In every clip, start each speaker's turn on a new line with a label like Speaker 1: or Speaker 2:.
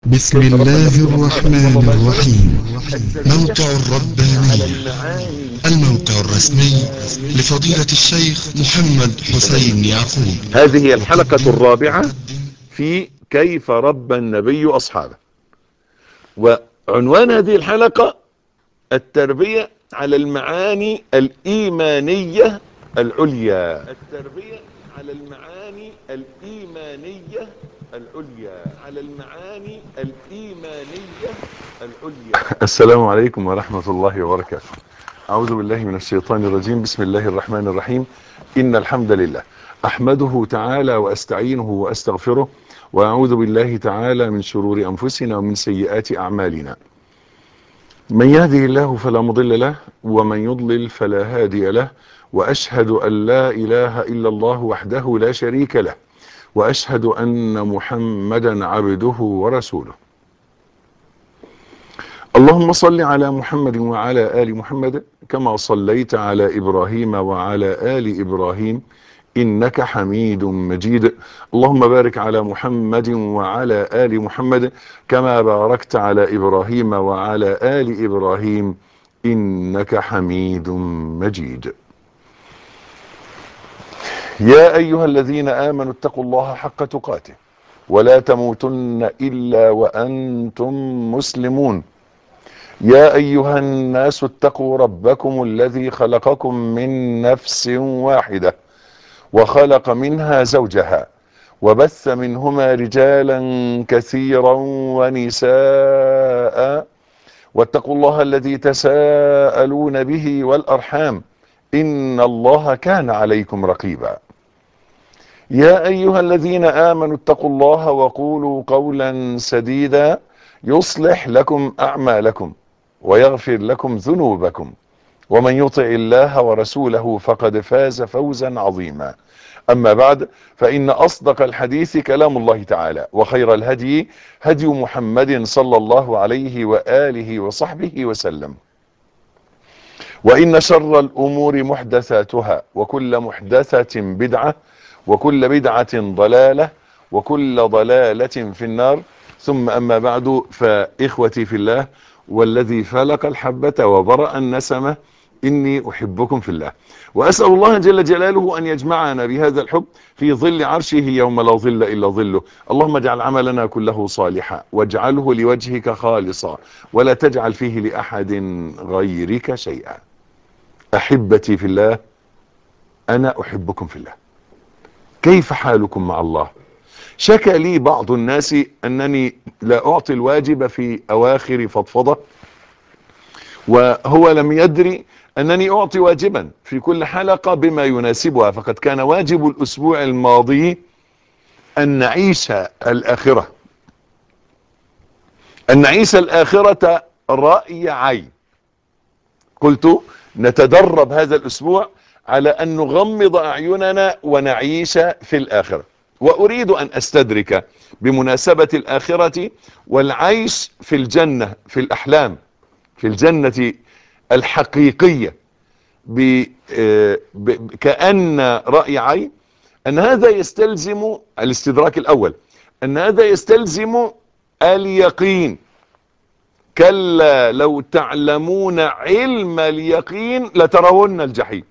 Speaker 1: بسم الله الرحمن الرحيم موقع الرباني الموقع الرسمي لفضيلة الشيخ محمد حسين يعقوب
Speaker 2: هذه هي الحلقة الرابعة في كيف ربى النبي أصحابه وعنوان هذه الحلقة التربية على المعاني الإيمانية العليا التربية على المعاني الإيمانية العليا على المعاني الإيمانية العليا السلام عليكم ورحمة الله وبركاته أعوذ بالله من الشيطان الرجيم بسم الله الرحمن الرحيم إن الحمد لله أحمده تعالى وأستعينه وأستغفره وأعوذ بالله تعالى من شرور أنفسنا ومن سيئات أعمالنا من يهده الله فلا مضل له ومن يضلل فلا هادي له وأشهد أن لا إله إلا الله وحده لا شريك له وأشهد أن محمدا عبده ورسوله اللهم صل على محمد وعلى آل محمد كما صليت على إبراهيم وعلى آل إبراهيم إنك حميد مجيد اللهم بارك على محمد وعلى آل محمد كما باركت على إبراهيم وعلى آل إبراهيم إنك حميد مجيد يا أيها الذين آمنوا اتقوا الله حق تقاته ولا تموتن إلا وأنتم مسلمون يا أيها الناس اتقوا ربكم الذي خلقكم من نفس واحدة وخلق منها زوجها وبث منهما رجالا كثيرا ونساء واتقوا الله الذي تساءلون به والأرحام إن الله كان عليكم رقيبا يا أيها الذين آمنوا اتقوا الله وقولوا قولا سديدا يصلح لكم أعمالكم ويغفر لكم ذنوبكم ومن يطع الله ورسوله فقد فاز فوزا عظيما أما بعد فإن أصدق الحديث كلام الله تعالى وخير الهدي هدي محمد صلى الله عليه وآله وصحبه وسلم وإن شر الأمور محدثاتها وكل محدثة بدعة وكل بدعة ضلالة وكل ضلالة في النار ثم أما بعد فإخوتي في الله والذي فلق الحبة وبرأ النسمة إني أحبكم في الله وأسأل الله جل جلاله أن يجمعنا بهذا الحب في ظل عرشه يوم لا ظل إلا ظله اللهم اجعل عملنا كله صالحا واجعله لوجهك خالصا ولا تجعل فيه لأحد غيرك شيئا أحبتي في الله أنا أحبكم في الله كيف حالكم مع الله شكى لي بعض الناس أنني لا أعطي الواجب في أواخر فضفضة وهو لم يدري أنني أعطي واجبا في كل حلقة بما يناسبها فقد كان واجب الأسبوع الماضي أن نعيش الآخرة أن نعيش الآخرة رأي عين قلت نتدرب هذا الأسبوع على أن نغمض أعيننا ونعيش في الآخرة وأريد أن أستدرك بمناسبة الآخرة والعيش في الجنة في الأحلام في الجنة الحقيقية ب ب كأن رأي عين أن هذا يستلزم الاستدراك الأول أن هذا يستلزم اليقين كلا لو تعلمون علم اليقين لترون الجحيم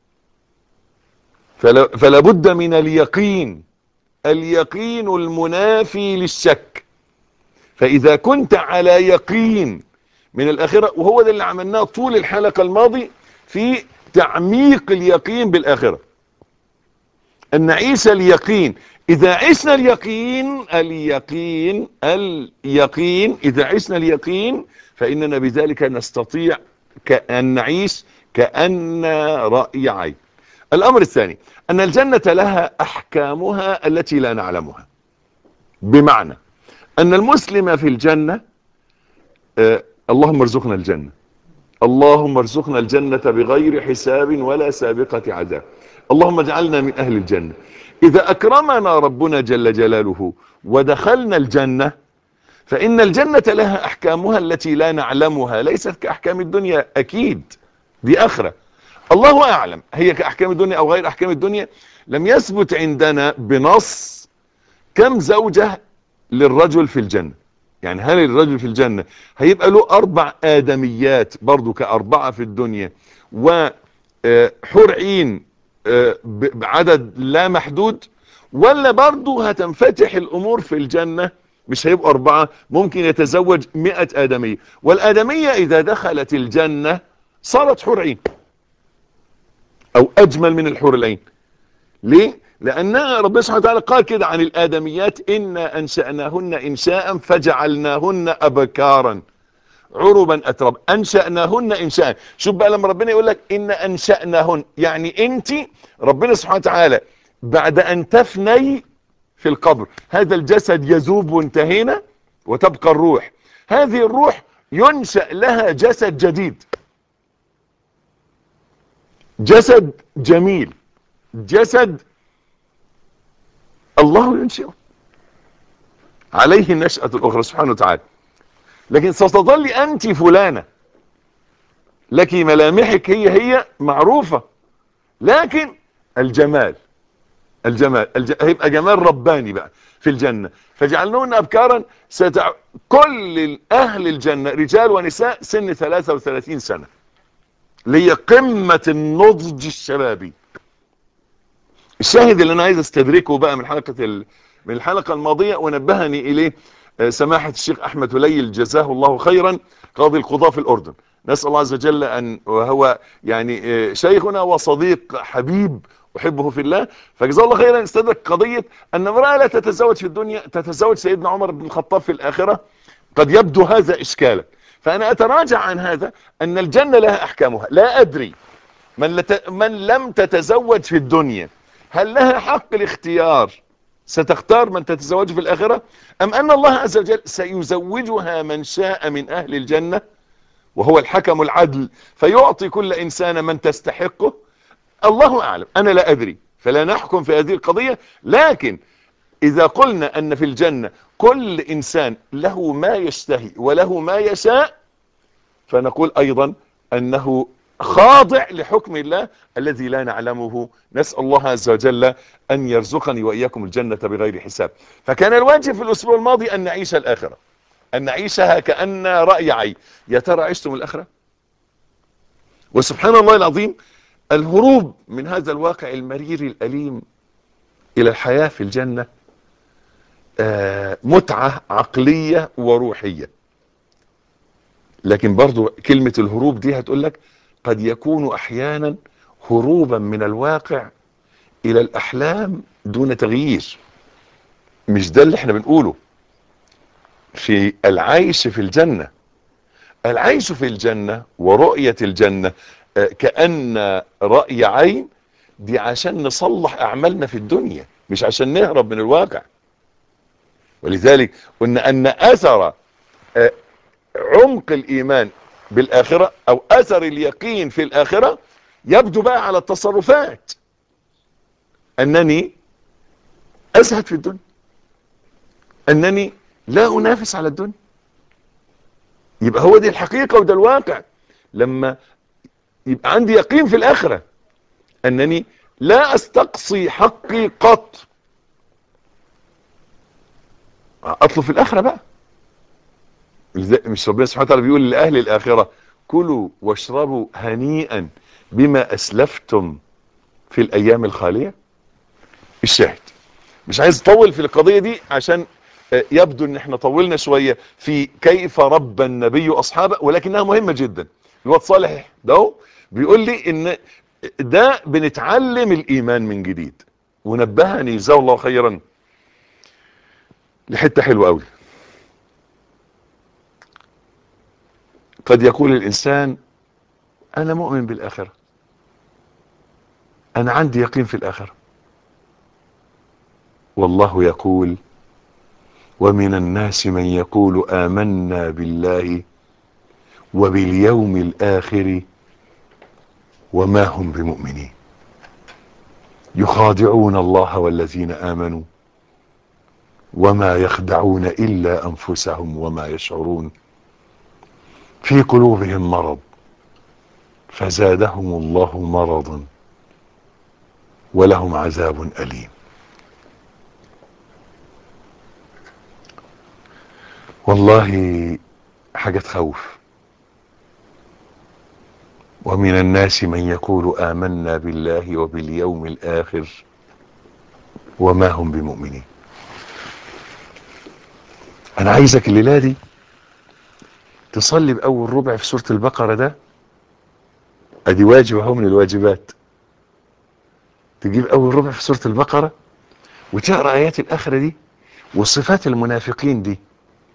Speaker 2: فلا, فلا بد من اليقين اليقين المنافي للشك فإذا كنت على يقين من الآخرة وهو ده اللي عملناه طول الحلقة الماضي في تعميق اليقين بالآخرة أن نعيش اليقين إذا عشنا اليقين اليقين اليقين إذا عشنا اليقين فإننا بذلك نستطيع أن نعيش كأن رأي عين الأمر الثاني أن الجنة لها أحكامها التي لا نعلمها بمعنى أن المسلم في الجنة آه اللهم ارزقنا الجنة اللهم ارزقنا الجنة بغير حساب ولا سابقة عذاب اللهم اجعلنا من أهل الجنة إذا أكرمنا ربنا جل جلاله ودخلنا الجنة فإن الجنة لها أحكامها التي لا نعلمها ليست كأحكام الدنيا أكيد دي أخرى الله أعلم هي كأحكام الدنيا أو غير أحكام الدنيا لم يثبت عندنا بنص كم زوجة للرجل في الجنة يعني هل الرجل في الجنة هيبقى له أربع آدميات برضو كأربعة في الدنيا وحور عين آه، ب- بعدد لا محدود ولا برضو هتنفتح الأمور في الجنة مش هيبقوا أربعة ممكن يتزوج مئة آدمية والآدمية إذا دخلت الجنة صارت حور عين أو أجمل من الحور العين ليه؟ لأن ربنا سبحانه وتعالى قال كده عن الآدميات إنا أنشأناهن إنشاء فجعلناهن أبكارا عربا أترب أنشأناهن إنشاء شوف بقى لما ربنا يقول لك إنا أنشأناهن يعني أنت ربنا سبحانه وتعالى بعد أن تفني في القبر هذا الجسد يذوب وانتهينا وتبقى الروح هذه الروح ينشأ لها جسد جديد جسد جميل جسد الله ينشئه عليه النشأة الأخرى سبحانه وتعالى لكن ستظل أنت فلانة لك ملامحك هي هي معروفة لكن الجمال الجمال الج... هيبقى جمال رباني بقى في الجنة فجعلنون أبكارا ستع... كل أهل الجنة رجال ونساء سن 33 سنة اللي هي قمة النضج الشبابي الشاهد اللي انا عايز استدركه بقى من حلقة ال... من الحلقة الماضية ونبهني اليه آه، سماحة الشيخ احمد هليل جزاه الله خيرا قاضي القضاء في الاردن نسأل الله عز وجل ان وهو يعني آه، شيخنا وصديق حبيب احبه في الله فجزاه الله خيرا استدرك قضية ان امرأة لا تتزوج في الدنيا تتزوج سيدنا عمر بن الخطاب في الاخرة قد يبدو هذا اشكالا فانا اتراجع عن هذا ان الجنة لها احكامها لا ادري من, لت... من لم تتزوج في الدنيا هل لها حق الاختيار ستختار من تتزوج في الآخرة أم أن الله عز وجل سيزوجها من شاء من أهل الجنة وهو الحكم العدل فيعطي كل إنسان من تستحقه الله أعلم أنا لا أدري فلا نحكم في هذه القضية لكن إذا قلنا أن في الجنة كل إنسان له ما يشتهي وله ما يشاء فنقول أيضا أنه خاضع لحكم الله الذي لا نعلمه نسأل الله عز وجل أن يرزقني وإياكم الجنة بغير حساب فكان الواجب في الأسبوع الماضي أن نعيش الآخرة أن نعيشها كأن رأي عين يا ترى عشتم الآخرة وسبحان الله العظيم الهروب من هذا الواقع المرير الأليم إلى الحياة في الجنة آه، متعة عقلية وروحية لكن برضو كلمة الهروب دي هتقول لك قد يكون احيانا هروبا من الواقع الى الاحلام دون تغيير مش ده اللي احنا بنقوله في العيش في الجنة العيش في الجنة ورؤية الجنة آه، كأن رأي عين دي عشان نصلح اعمالنا في الدنيا مش عشان نهرب من الواقع ولذلك قلنا ان اثر آه، عمق الايمان بالاخرة او اثر اليقين في الاخرة يبدو بقى على التصرفات انني ازهد في الدنيا انني لا انافس على الدنيا يبقى هو دي الحقيقة وده الواقع لما يبقى عندي يقين في الاخرة انني لا استقصي حقي قط اطلب في الاخرة بقى مش ربنا سبحانه وتعالى بيقول لأهل الآخرة كلوا واشربوا هنيئا بما أسلفتم في الأيام الخالية الشاهد مش عايز اطول في القضية دي عشان آه، يبدو ان احنا طولنا شوية في كيف رب النبي أصحابه ولكنها مهمة جدا الواد صالح ده هو بيقول لي ان ده بنتعلم الإيمان من جديد ونبهني جزاه الله خيرا لحتة حلوة قوي قد يقول الإنسان أنا مؤمن بالآخرة أنا عندي يقين في الآخرة والله يقول ومن الناس من يقول آمنا بالله وباليوم الآخر وما هم بمؤمنين يخادعون الله والذين آمنوا وما يخدعون إلا أنفسهم وما يشعرون في قلوبهم مرض فزادهم الله مرضا ولهم عذاب أليم والله حاجة تخوف ومن الناس من يقول آمنا بالله وباليوم الآخر وما هم بمؤمنين أنا عايزك الليلة دي تصلي بأول ربع في سورة البقرة ده أدي واجب أهو من الواجبات تجيب أول ربع في سورة البقرة وتقرأ آيات الآخرة دي وصفات المنافقين دي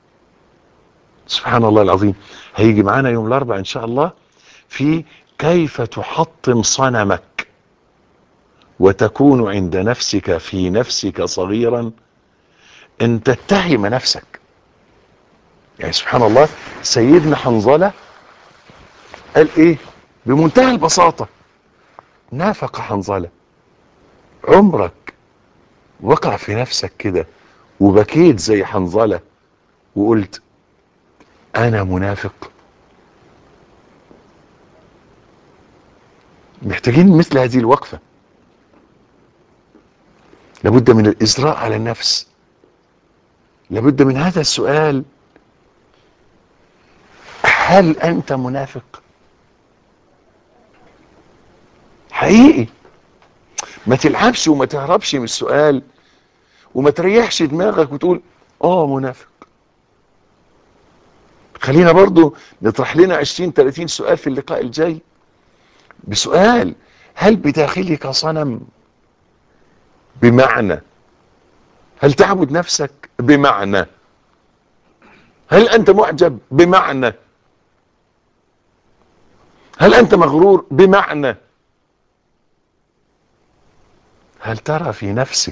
Speaker 2: سبحان الله العظيم هيجي معانا يوم الأربعاء إن شاء الله في كيف تحطم صنمك وتكون عند نفسك في نفسك صغيرا ان تتهم نفسك يعني سبحان الله سيدنا حنظلة قال ايه بمنتهى البساطة نافق حنظلة عمرك وقع في نفسك كده وبكيت زي حنظلة وقلت انا منافق محتاجين مثل هذه الوقفة لابد من الإزراء على النفس لابد من هذا السؤال هل أنت منافق حقيقي ما تلعبش وما تهربش من السؤال وما تريحش دماغك وتقول اه منافق خلينا برضو نطرح لنا 20 30 سؤال في اللقاء الجاي بسؤال هل بداخلك صنم بمعنى هل تعبد نفسك بمعنى هل انت معجب بمعنى هل انت مغرور بمعنى هل ترى في نفسك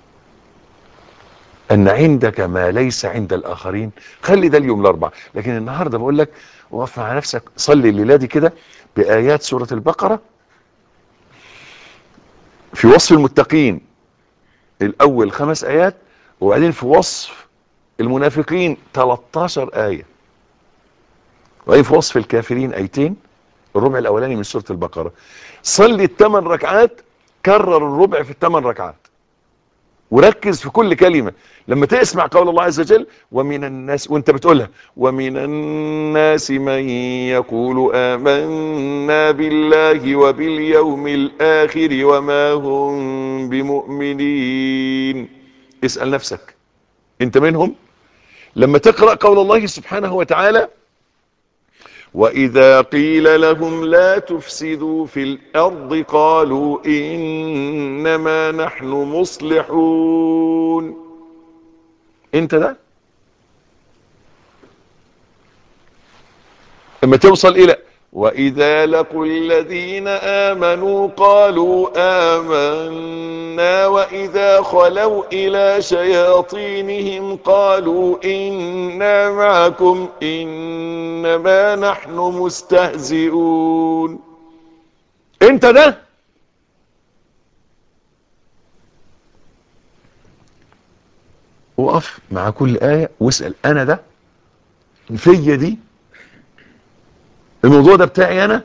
Speaker 2: ان عندك ما ليس عند الاخرين خلي ده اليوم الاربعاء لكن النهارده بقول لك وقف مع نفسك صلي الليله دي كده بايات سوره البقره في وصف المتقين الاول خمس ايات وبعدين في وصف المنافقين 13 ايه وبعدين في وصف الكافرين ايتين الربع الاولاني من سوره البقره صلي الثمان ركعات كرر الربع في الثمان ركعات وركز في كل كلمة لما تسمع قول الله عز وجل ومن الناس وانت بتقولها ومن الناس من يقول آمنا بالله وباليوم الآخر وما هم بمؤمنين اسأل نفسك انت منهم لما تقرأ قول الله سبحانه وتعالى وإذا قيل لهم لا تفسدوا في الأرض قالوا إنما نحن مصلحون انت ده لما توصل إلى وإذا لقوا الذين آمنوا قالوا آمنا وإذا خلوا إلى شياطينهم قالوا إنا معكم إنما نحن مستهزئون انت ده وقف مع كل آية واسأل أنا ده فيا دي الموضوع ده بتاعي انا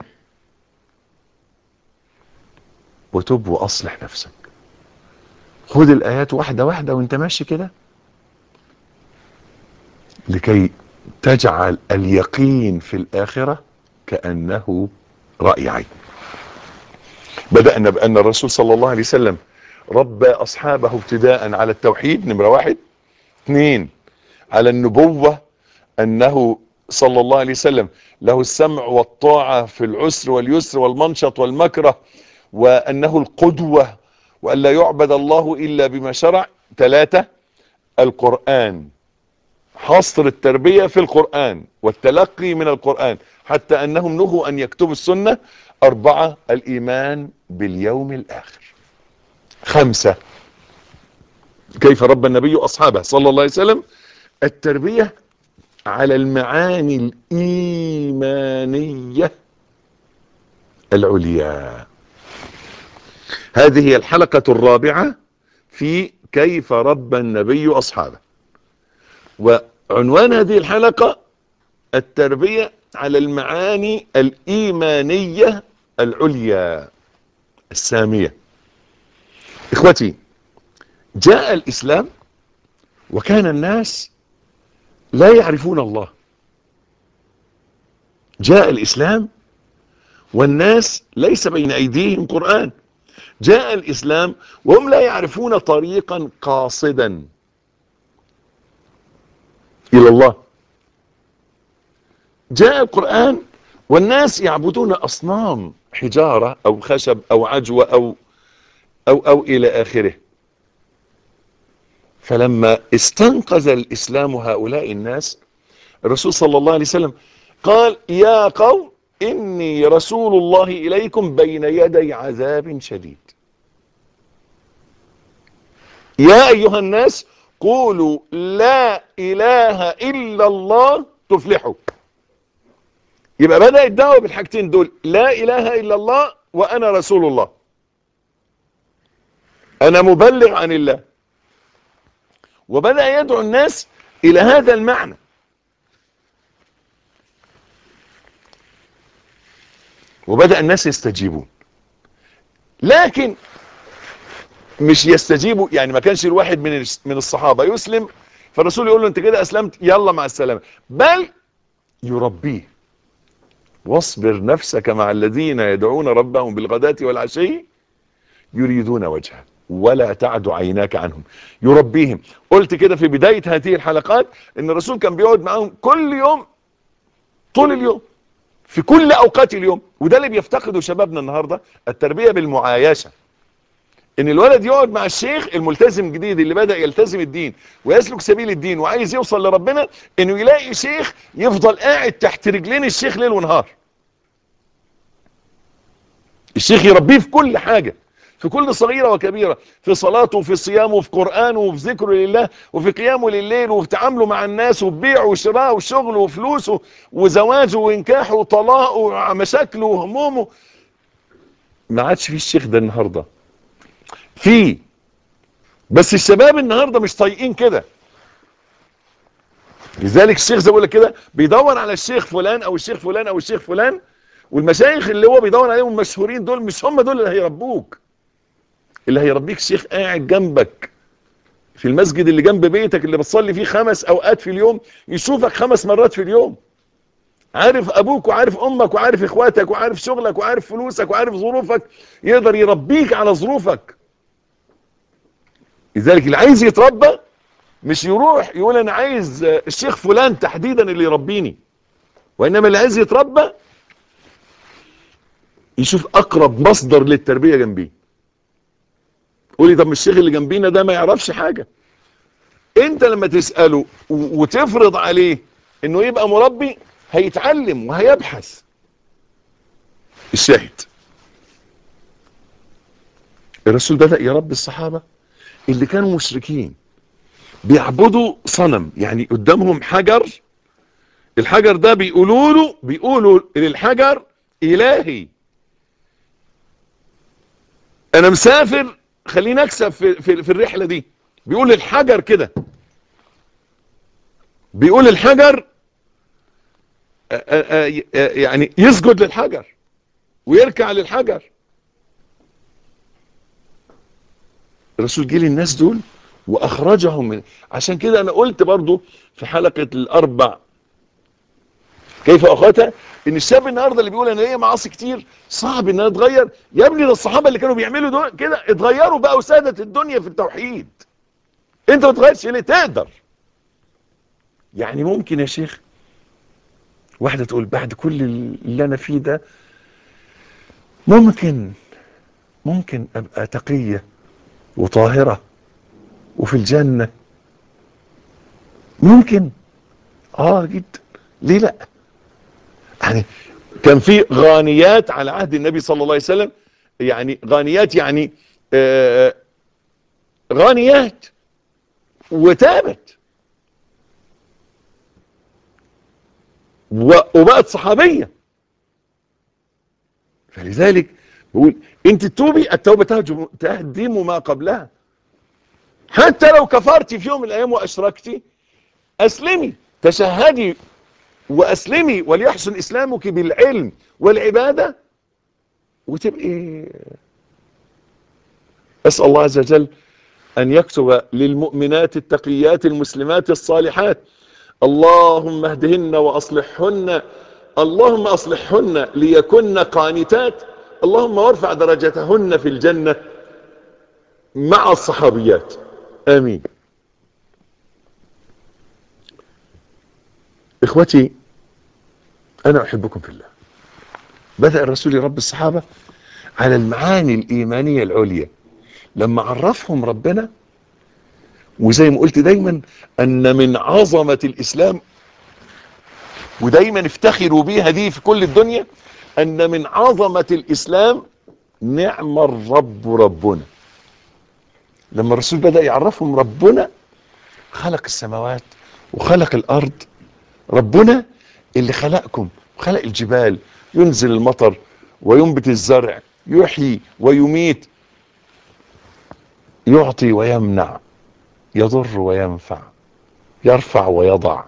Speaker 2: وتب واصلح نفسك خد الايات واحدة واحدة وانت ماشي كده لكي تجعل اليقين في الاخرة كأنه رأي عين بدأنا بأن الرسول صلى الله عليه وسلم ربى أصحابه ابتداء على التوحيد نمرة واحد اثنين على النبوة أنه صلى الله عليه وسلم له السمع والطاعة في العسر واليسر والمنشط والمكره وأنه القدوة وأن لا يعبد الله إلا بما شرع ثلاثة القرآن حصر التربية في القرآن والتلقي من القرآن حتى أنهم نهوا أن يكتبوا السنة أربعة الإيمان باليوم الآخر خمسة كيف رب النبي أصحابه صلى الله عليه وسلم التربية على المعاني الإيمانية العليا هذه هي الحلقة الرابعة في كيف رب النبي أصحابه وعنوان هذه الحلقة التربية على المعاني الإيمانية العليا السامية إخوتي جاء الإسلام وكان الناس لا يعرفون الله جاء الإسلام والناس ليس بين أيديهم قرآن جاء الإسلام وهم لا يعرفون طريقا قاصدا إلى الله جاء القرآن والناس يعبدون أصنام حجارة أو خشب أو عجوة أو أو أو إلى آخره فلما استنقذ الإسلام هؤلاء الناس الرسول صلى الله عليه وسلم قال يا قوم إني رسول الله إليكم بين يدي عذاب شديد يا أيها الناس قولوا لا إله إلا الله تفلحوا يبقى بدأ الدعوة بالحاجتين دول لا إله إلا الله وأنا رسول الله أنا مبلغ عن الله وبدأ يدعو الناس إلى هذا المعنى وبدأ الناس يستجيبون لكن مش يستجيبوا يعني ما كانش الواحد من من الصحابة يسلم فالرسول يقول له انت كده اسلمت يلا مع السلامة بل يربيه واصبر نفسك مع الذين يدعون ربهم بالغداة والعشي يريدون وجهه ولا تعد عيناك عنهم يربيهم قلت كده في بداية هذه الحلقات ان الرسول كان بيقعد معهم كل يوم طول اليوم في كل اوقات اليوم وده اللي بيفتقده شبابنا النهاردة التربية بالمعايشة ان الولد يقعد مع الشيخ الملتزم الجديد اللي بدأ يلتزم الدين ويسلك سبيل الدين وعايز يوصل لربنا انه يلاقي شيخ يفضل قاعد تحت رجلين الشيخ ليل ونهار الشيخ يربيه في كل حاجة في كل صغيرة وكبيرة في صلاته وفي صيامه وفي قرآنه وفي ذكره لله وفي قيامه لليل وفي تعامله مع الناس وفي بيعه وشراءه وشغله وفلوسه وزواجه وانكاحه وطلاقه ومشاكله وهمومه ما عادش في الشيخ ده النهارده في بس الشباب النهارده مش طايقين كده لذلك الشيخ زي بقول لك كده بيدور على الشيخ فلان او الشيخ فلان او الشيخ فلان والمشايخ اللي هو بيدور عليهم المشهورين دول مش هم دول اللي هيربوك اللي هيربيك شيخ قاعد جنبك في المسجد اللي جنب بيتك اللي بتصلي فيه خمس اوقات في اليوم يشوفك خمس مرات في اليوم عارف ابوك وعارف امك وعارف اخواتك وعارف شغلك وعارف فلوسك وعارف ظروفك يقدر يربيك على ظروفك لذلك اللي عايز يتربى مش يروح يقول انا عايز الشيخ فلان تحديدا اللي يربيني وانما اللي عايز يتربى يشوف اقرب مصدر للتربية جنبيه قولي طب الشيخ اللي جنبينا ده ما يعرفش حاجة انت لما تسأله وتفرض عليه انه يبقى مربي هيتعلم وهيبحث الشاهد الرسول بدأ يربي الصحابة اللي كانوا مشركين بيعبدوا صنم يعني قدامهم حجر الحجر ده بيقولوا له بيقولوا للحجر إلهي أنا مسافر خليني أكسب في, في, في الرحلة دي بيقول للحجر كده بيقول الحجر يعني يسجد للحجر ويركع للحجر الرسول جه للناس دول واخرجهم من عشان كده انا قلت برضو في حلقة الاربع كيف اخواتها ان الشاب النهارده اللي بيقول انا ليا معاصي كتير صعب ان انا اتغير يا ابني ده الصحابه اللي كانوا بيعملوا دول كده اتغيروا بقوا ساده الدنيا في التوحيد انت ما تغيرش ليه تقدر يعني ممكن يا شيخ واحده تقول بعد كل اللي انا فيه ده ممكن ممكن ابقى تقيه وطاهرة وفي الجنة ممكن اه جدا ليه لا يعني كان في غانيات على عهد النبي صلى الله عليه وسلم يعني غانيات يعني آه غانيات وتابت وبقت صحابية فلذلك بقول انت توبي التوبة تهدم ما قبلها حتى لو كفرتي في يوم من الايام واشركتي اسلمي تشهدي واسلمي وليحسن اسلامك بالعلم والعبادة وتبقي اسأل الله عز وجل ان يكتب للمؤمنات التقيات المسلمات الصالحات اللهم اهدهن واصلحهن اللهم اصلحهن ليكن قانتات اللهم وارفع درجتهن في الجنة مع الصحابيات امين اخوتي انا احبكم في الله بدأ الرسول يربي الصحابة على المعاني الايمانية العليا لما عرفهم ربنا وزي ما قلت دايما ان من عظمة الاسلام ودايما افتخروا بيها دي في كل الدنيا ان من عظمة الاسلام نعم الرب ربنا لما الرسول بدأ يعرفهم ربنا خلق السماوات وخلق الارض ربنا اللي خلقكم خلق الجبال ينزل المطر وينبت الزرع يحيي ويميت يعطي ويمنع يضر وينفع يرفع ويضع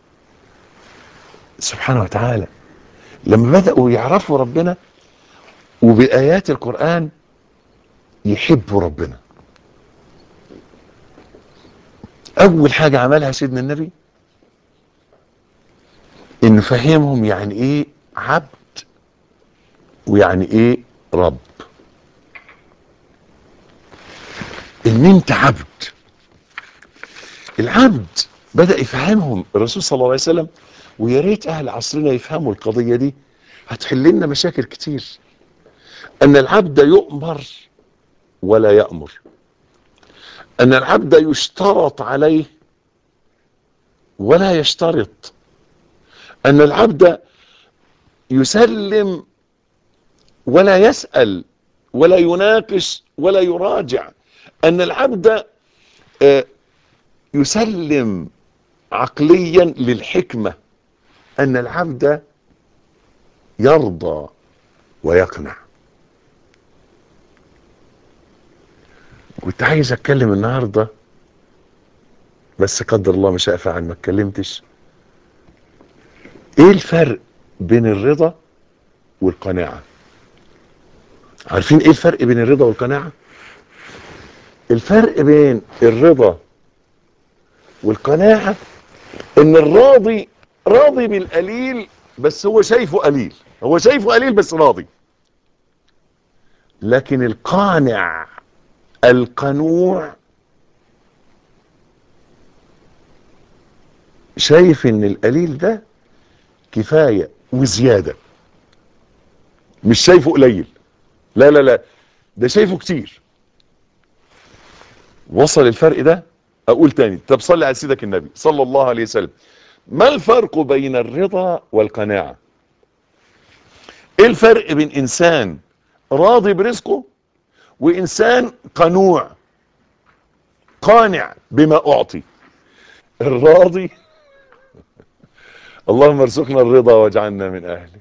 Speaker 2: سبحانه وتعالى لما بدأوا يعرفوا ربنا وبآيات القرآن يحبوا ربنا أول حاجة عملها سيدنا النبي إنه فهمهم يعني إيه عبد ويعني إيه رب إن أنت عبد العبد بدأ يفهمهم الرسول صلى الله عليه وسلم ويا ريت أهل عصرنا يفهموا القضية دي هتحل لنا مشاكل كتير أن العبد يؤمر ولا يأمر أن العبد يشترط عليه ولا يشترط أن العبد يسلم ولا يسأل ولا يناقش ولا يراجع أن العبد يسلم عقليا للحكمة أن العبد يرضى ويقنع كنت عايز اتكلم النهاردة بس قدر الله ما شاء فعل ما اتكلمتش ايه الفرق بين الرضا والقناعة عارفين ايه الفرق بين الرضا والقناعة الفرق بين الرضا والقناعة ان الراضي راضي بالقليل بس هو شايفه قليل هو شايفه قليل بس راضي لكن القانع القنوع شايف ان القليل ده كفاية وزيادة مش شايفه قليل لا لا لا ده شايفه كتير وصل الفرق ده اقول تاني طب صلي على سيدك النبي صلى الله عليه وسلم ما الفرق بين الرضا والقناعة ايه الفرق بين انسان راضي برزقه وانسان قنوع قانع بما اعطي الراضي اللهم ارزقنا الرضا واجعلنا من اهله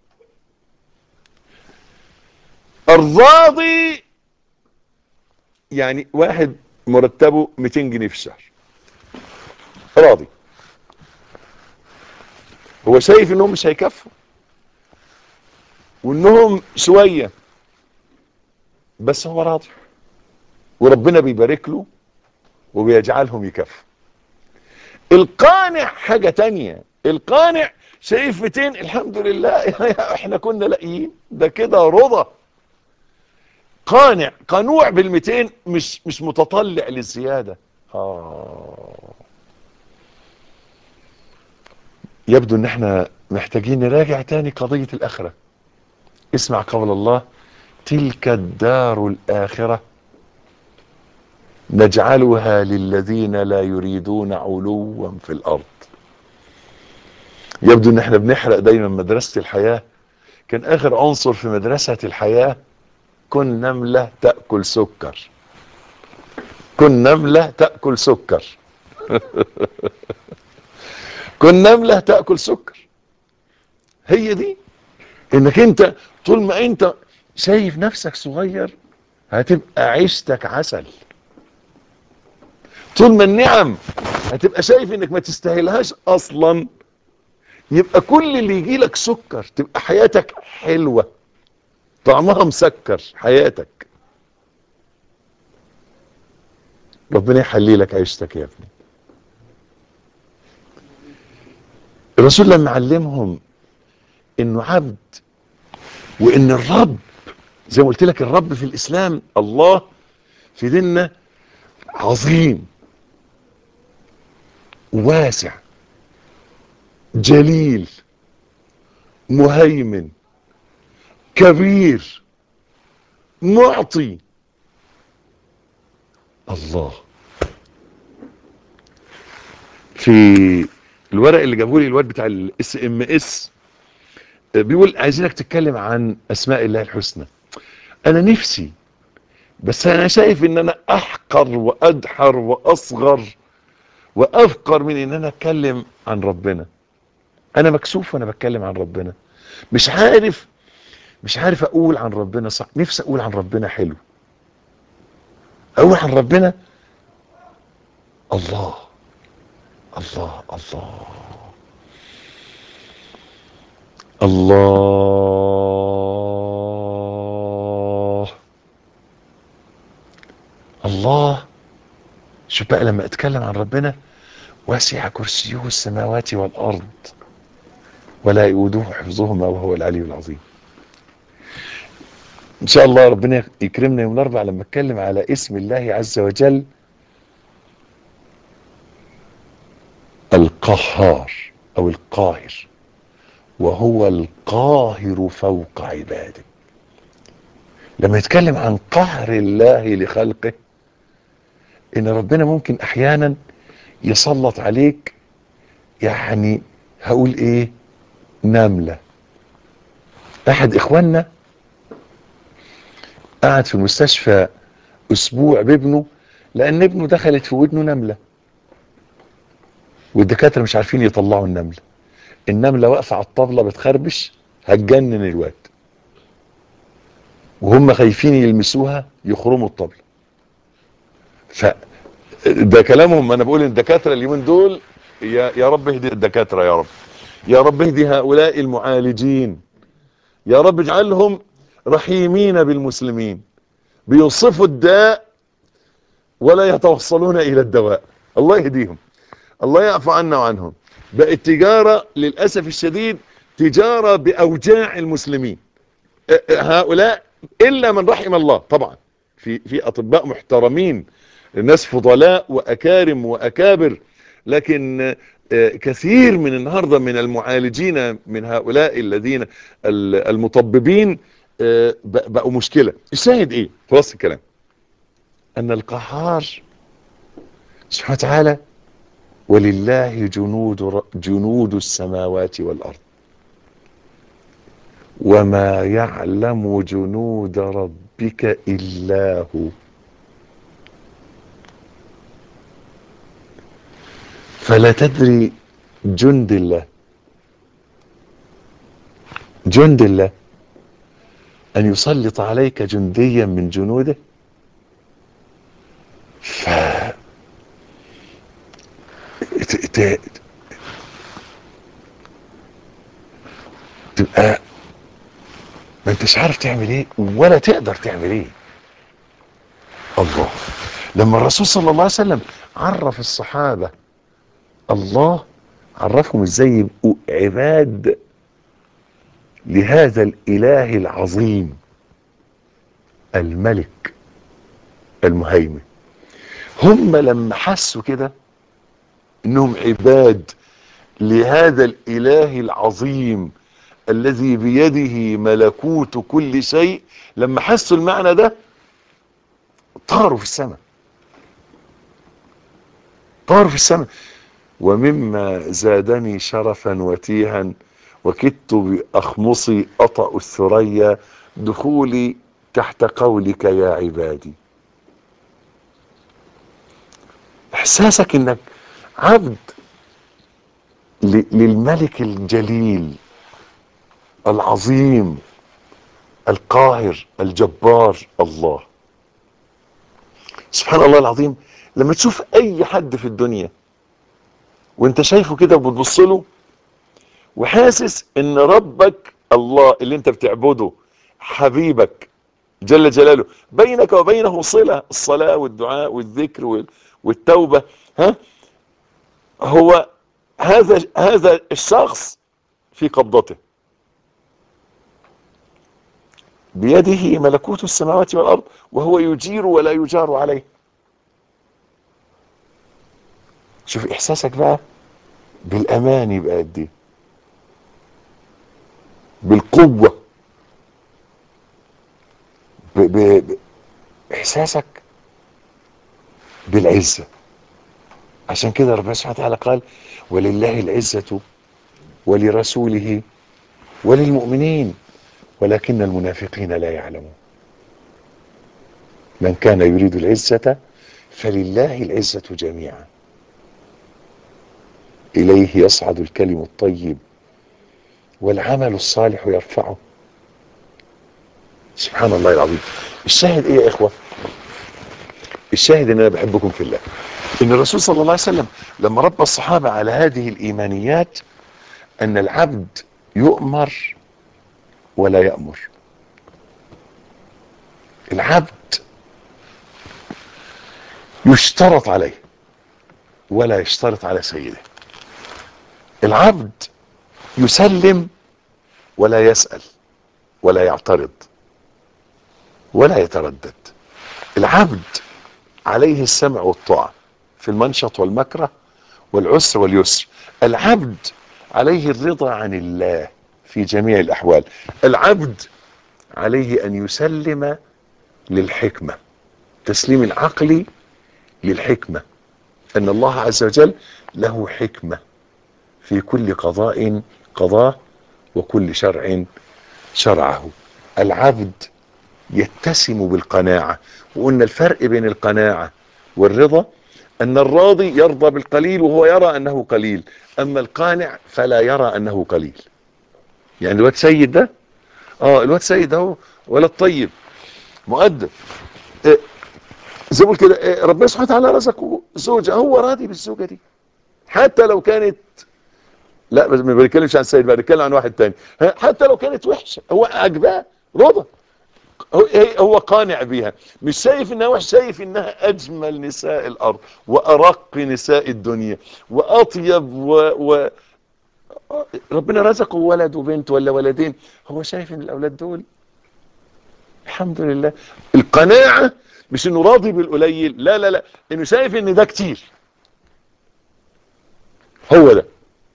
Speaker 2: الراضي يعني واحد مرتبه 200 جنيه في الشهر راضي هو شايف انهم مش هيكفوا وانهم شوية بس هو راضي وربنا بيبارك له وبيجعلهم يكفوا القانع حاجة تانية القانع شايف 200 الحمد لله احنا كنا لاقيين ده كده رضا قانع قنوع بال200 مش مش متطلع للزيادة آه يبدو ان احنا محتاجين نراجع تاني قضية الاخرة اسمع قول الله تلك الدار الاخرة نجعلها للذين لا يريدون علوا في الارض يبدو ان احنا بنحرق دايما مدرسة الحياة كان اخر عنصر في مدرسة الحياة كن نملة تأكل سكر كن نملة تأكل سكر كن نملة تأكل سكر هي دي انك انت طول ما انت شايف نفسك صغير هتبقى عيشتك عسل طول ما النعم هتبقى شايف انك ما تستاهلهاش اصلا يبقى كل اللي يجي لك سكر تبقى حياتك حلوة طعمها مسكر حياتك ربنا يحلي لك عيشتك يا ابني الرسول لما علمهم انه عبد وان الرب زي ما قلت لك الرب في الاسلام الله في ديننا عظيم واسع جليل مهيمن كبير معطي الله في الورق اللي جابه لي الواد بتاع الاس ام اس بيقول عايزينك تتكلم عن اسماء الله الحسنى انا نفسي بس انا شايف ان انا احقر وادحر واصغر وافقر من ان انا اتكلم عن ربنا انا مكسوف وانا بتكلم عن ربنا مش عارف مش عارف اقول عن ربنا صح نفسي اقول عن ربنا حلو اقول عن ربنا الله الله الله الله الله شوف بقى لما اتكلم عن ربنا وسع كرسيه السماوات والارض ولا يؤوده حفظهما وهو العلي العظيم ان شاء الله ربنا يكرمنا يوم الاربعاء لما اتكلم على اسم الله عز وجل القهار او القاهر وهو القاهر فوق عباده لما يتكلم عن قهر الله لخلقه ان ربنا ممكن احيانا يسلط عليك يعني هقول ايه نملة احد اخواننا قعد في المستشفى اسبوع بابنه لان ابنه دخلت في ودنه نملة والدكاترة مش عارفين يطلعوا النملة النملة واقفة على الطاولة بتخربش هتجنن الواد وهم خايفين يلمسوها يخرموا الطاولة ف ده كلامهم انا بقول الدكاترة اليومين دول يا يا رب اهدي الدكاترة يا رب يا رب اهدي هؤلاء المعالجين يا رب اجعلهم رحيمين بالمسلمين بيوصفوا الداء ولا يتوصلون الى الدواء الله يهديهم الله يعفو عنا وعنهم بقت تجارة للأسف الشديد تجارة بأوجاع المسلمين هؤلاء إلا من رحم الله طبعا في في أطباء محترمين الناس فضلاء وأكارم وأكابر لكن كثير من النهاردة من المعالجين من هؤلاء الذين المطببين بقوا مشكلة الشاهد ايه في وسط الكلام ان القهار سبحانه وتعالى ولله جنود جنود السماوات والارض وما يعلم جنود ربك الا هو فلا تدري جند الله جند الله ان يسلط عليك جنديا من جنوده ف ت... تبقى ما انتش عارف تعمل ايه ولا تقدر تعمل ايه الله لما الرسول صلى الله عليه وسلم عرف الصحابة الله عرفهم ازاي يبقوا عباد لهذا الاله العظيم الملك المهيمن هم لما حسوا كده انهم عباد لهذا الاله العظيم الذي بيده ملكوت كل شيء لما حسوا المعنى ده طاروا في السماء طاروا في السماء ومما زادني شرفا وتيها وكدت بأخمصي أطأ الثريا دخولي تحت قولك يا عبادي احساسك انك عبد للملك الجليل العظيم القاهر الجبار الله سبحان الله العظيم لما تشوف اي حد في الدنيا وانت شايفه كده وبتبص له وحاسس ان ربك الله اللي انت بتعبده حبيبك جل جلاله بينك وبينه صلة الصلاة والدعاء والذكر والتوبة ها هو هذا هذا الشخص في قبضته بيده ملكوت السماوات والارض وهو يجير ولا يجار عليه شوف احساسك بقى بالامان يبقى قد ايه بالقوه ب... ب... ب... احساسك بالعزه عشان كده ربنا سبحانه وتعالى قال ولله العزه ولرسوله وللمؤمنين ولكن المنافقين لا يعلمون من كان يريد العزة فلله العزة جميعا إليه يصعد الكلم الطيب والعمل الصالح يرفعه سبحان الله العظيم الشاهد ايه يا اخوة الشاهد ان انا بحبكم في الله ان الرسول صلى الله عليه وسلم لما ربى الصحابة على هذه الايمانيات ان العبد يؤمر ولا يأمر العبد يشترط عليه ولا يشترط على سيده العبد يسلم ولا يسأل ولا يعترض ولا يتردد العبد عليه السمع والطاعة في المنشط والمكره والعسر واليسر العبد عليه الرضا عن الله في جميع الأحوال العبد عليه أن يسلم للحكمة تسليم العقل للحكمة أن الله عز وجل له حكمة في كل قضاء قضاه وكل شرع شرعه العبد يتسم بالقناعة وقلنا الفرق بين القناعة والرضا أن الراضي يرضى بالقليل وهو يرى أنه قليل أما القانع فلا يرى أنه قليل يعني الواد سيد ده اه الواد سيد ده ولد طيب مؤدب إيه زي ما بقول كده إيه ربنا سبحانه وتعالى رزقه زوجة هو راضي بالزوجة دي حتى لو كانت لا بس ما بنتكلمش عن السيد بقى بنتكلم عن واحد تاني حتى لو كانت وحشة هو عجباه رضا هو, هو قانع بيها مش شايف انها وحش شايف انها اجمل نساء الارض وارق نساء الدنيا واطيب و, و ربنا رزقه ولد وبنت ولا ولدين هو شايف ان الاولاد دول الحمد لله القناعة مش انه راضي بالقليل لا لا لا انه شايف ان ده كتير هو ده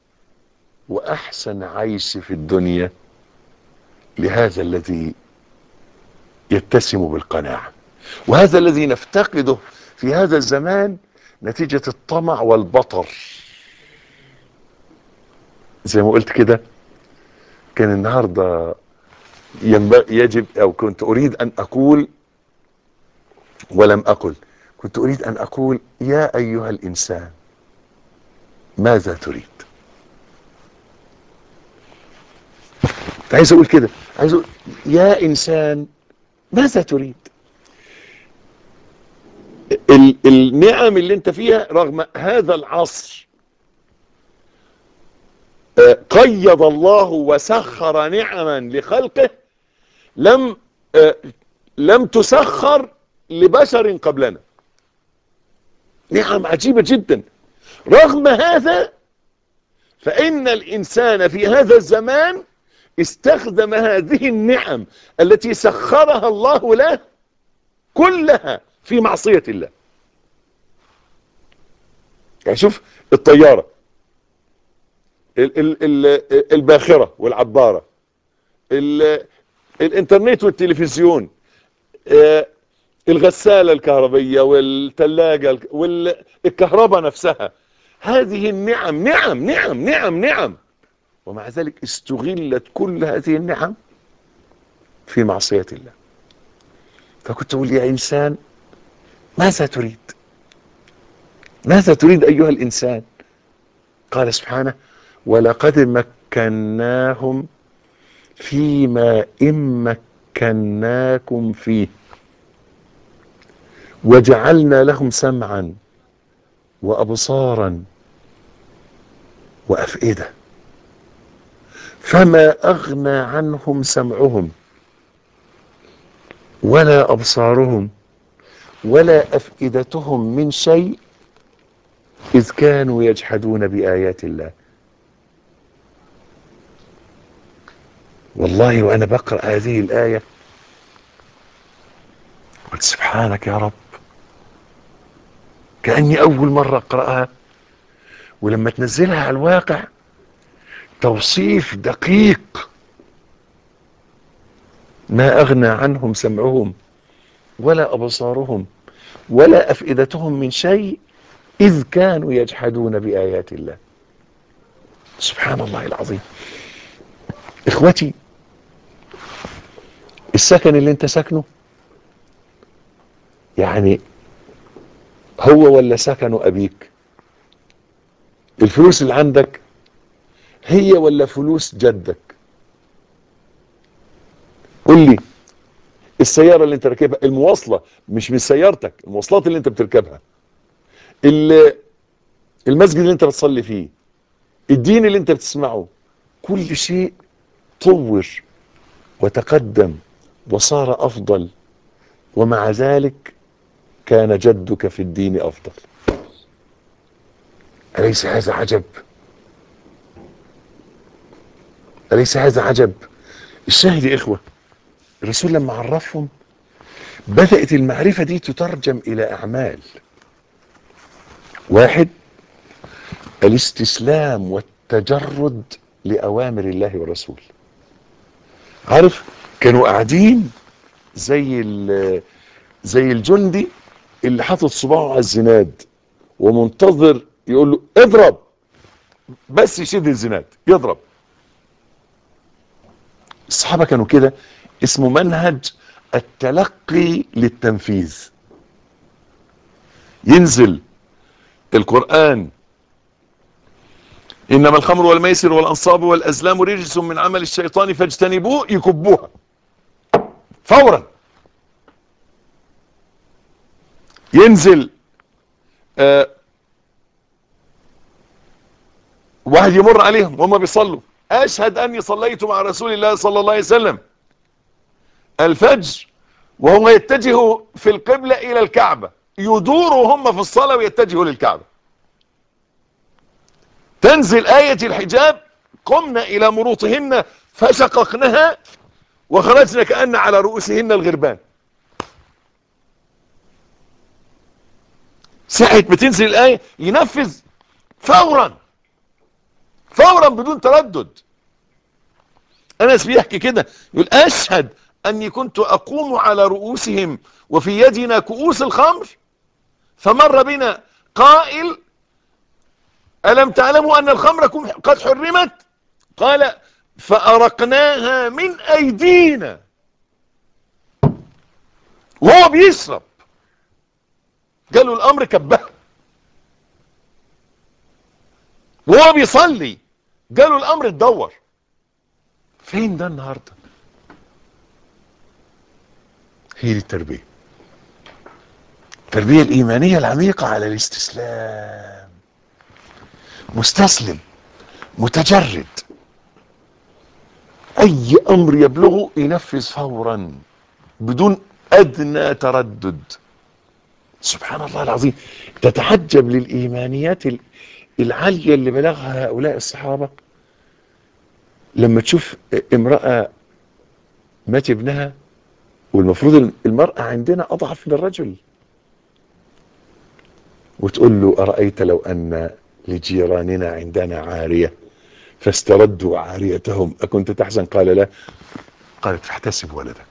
Speaker 2: واحسن عيش في الدنيا لهذا الذي يتسم بالقناعة وهذا الذي نفتقده في هذا الزمان نتيجة الطمع والبطر زي ما قلت كده كان النهاردة يجب او كنت اريد ان اقول ولم اقل كنت اريد ان اقول يا ايها الانسان ماذا تريد عايز اقول كده عايز اقول يا انسان ماذا تريد ال النعم اللي انت فيها رغم هذا العصر قيض الله وسخر نعما لخلقه لم لم تسخر لبشر قبلنا نعم عجيبة جدا رغم هذا فإن الإنسان في هذا الزمان استخدم هذه النعم التي سخرها الله له كلها في معصية الله يعني شوف الطيارة ال ال ال الباخرة والعبارة ال الانترنت والتلفزيون الغسالة الكهربية والثلاجة والكهرباء نفسها هذه النعم نعم نعم نعم نعم ومع ذلك استغلت كل هذه النعم في معصية الله فكنت أقول يا إنسان ماذا تريد ماذا تريد أيها الإنسان قال سبحانه ولقد مكناهم فيما إن مكناكم فيه وجعلنا لهم سمعا وأبصارا وأفئدة فما أغنى عنهم سمعهم ولا أبصارهم ولا أفئدتهم من شيء إذ كانوا يجحدون بآيات الله والله وأنا بقرأ هذه الآية قلت سبحانك يا رب كأني أول مرة أقرأها ولما تنزلها على الواقع توصيف دقيق ما أغنى عنهم سمعهم ولا أبصارهم ولا أفئدتهم من شيء إذ كانوا يجحدون بآيات الله سبحان الله العظيم إخوتي السكن اللي انت ساكنه يعني هو ولا سكن أبيك الفلوس اللي عندك هي ولا فلوس جدك قل لي السيارة اللي انت راكبها المواصلة مش من سيارتك المواصلات اللي انت بتركبها المسجد اللي انت بتصلي فيه الدين اللي انت بتسمعه كل شيء طور وتقدم وصار افضل ومع ذلك كان جدك في الدين افضل أليس هذا عجب أليس هذا عجب الشاهد يا إخوة الرسول لما عرفهم بدأت المعرفة دي تترجم إلى أعمال واحد الاستسلام والتجرد لأوامر الله والرسول عارف كانوا قاعدين زي زي الجندي اللي حاطط صباعه على الزناد ومنتظر يقول له اضرب بس يشد الزناد يضرب الصحابة كانوا كده اسمه منهج التلقي للتنفيذ ينزل القرآن إنما الخمر والميسر والأنصاب والأزلام رجس من عمل الشيطان فاجتنبوه يكبوها فورا ينزل آه واحد يمر عليهم وهم بيصلوا أشهد أني صليت مع رسول الله صلى الله عليه وسلم الفجر وهم يتجهوا في القبلة إلى الكعبة يدوروا هم في الصلاة ويتجهوا للكعبة تنزل آية الحجاب قمنا إلى مروطهن فشققنها وخرجنا كأن على رؤوسهن الغربان ساعة ما تنزل الآية ينفذ فورا فورا بدون تردد أنس بيحكي كده يقول أشهد أني كنت أقوم على رؤوسهم وفي يدنا كؤوس الخمر فمر بنا قائل ألم تعلموا أن الخمر قد حرمت قال فأرقناها من أيدينا وهو بيشرب قالوا الأمر كبه وهو بيصلي قالوا الأمر اتدور فين ده النهاردة هي دي التربية التربية الإيمانية العميقة على الاستسلام مستسلم متجرد أي أمر يبلغه ينفذ فورا بدون أدنى تردد سبحان الله العظيم تتعجب للإيمانيات العالية اللي بلغها هؤلاء الصحابة لما تشوف امرأة مات ابنها والمفروض المرأة عندنا أضعف من الرجل وتقول له أرأيت لو أن لجيراننا عندنا عارية فاستردوا عاريتهم أكنت تحزن قال لا قالت فاحتسب ولدك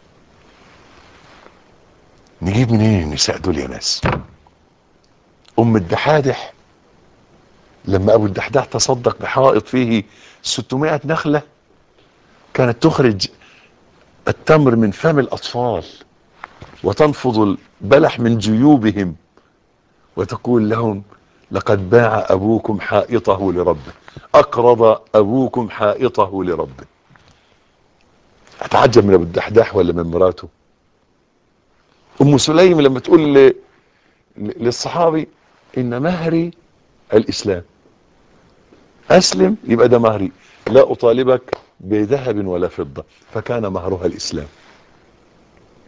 Speaker 2: نجيب منين النساء دول يا ناس أم الدحادح لما أبو الدحداح تصدق بحائط فيه 600 نخلة كانت تخرج التمر من فم الأطفال وتنفض البلح من جيوبهم وتقول لهم لقد باع أبوكم حائطه لربه أقرض أبوكم حائطه لربه أتعجب من أبو الدحداح ولا من مراته أم سليم لما تقول ل... للصحابي إن مهري الإسلام أسلم يبقى ده مهري لا أطالبك بذهب ولا فضة فكان مهرها الإسلام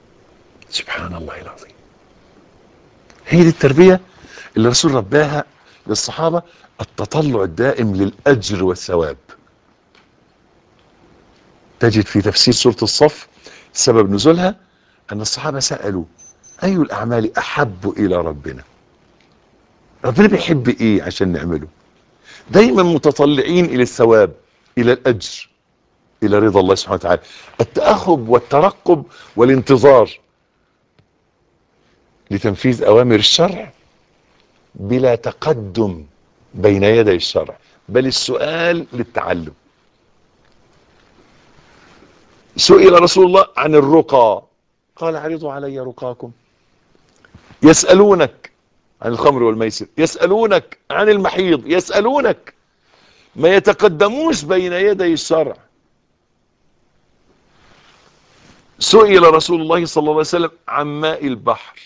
Speaker 2: سبحان الله العظيم هي دي التربية اللي الرسول رباها للصحابة التطلع الدائم للأجر والثواب تجد في تفسير سورة الصف سبب نزولها أن الصحابة سألوا أي الأعمال أحب إلى ربنا ربنا بيحب إيه عشان نعمله دايما متطلعين إلى الثواب إلى الأجر إلى رضا الله سبحانه وتعالى التأهب والترقب والانتظار لتنفيذ أوامر الشرع بلا تقدم بين يدي الشرع بل السؤال للتعلم سئل رسول الله عن الرقى قال عرضوا علي رقاكم يسألونك عن الخمر والميسر يسألونك عن المحيض يسألونك ما يتقدموش بين يدي الشرع سئل رسول الله صلى الله عليه وسلم عن ماء البحر